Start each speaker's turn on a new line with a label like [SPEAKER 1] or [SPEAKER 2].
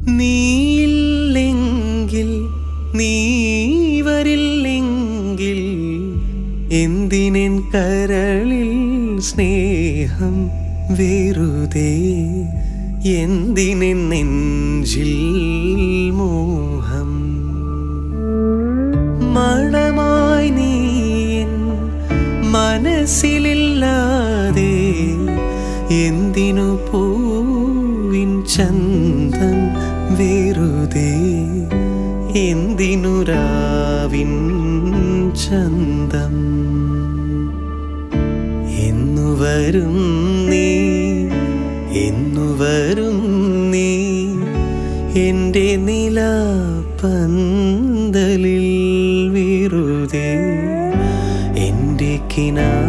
[SPEAKER 1] നീയില്ലെങ്കിൽ നീ വരില്ലെങ്കിൽ എന്തിനെൻ കരളിൽ സ്നേഹം വെറുതെ എന്തിനെൻ നെഞ്ചിൽ മോഹം മണമായി നീ എൻ മനസ്സിലില്ലാതെ എന്തിനു പൂവിൻ ചന്തം വെറുതെ എന്തിനു രാവിൻ ചന്തം എന്നു വരും നീ എന്നു വരും നീ എൻ്റെ നിലാപന്തലിൽ വെറുതെ എൻ്റെ കിനാ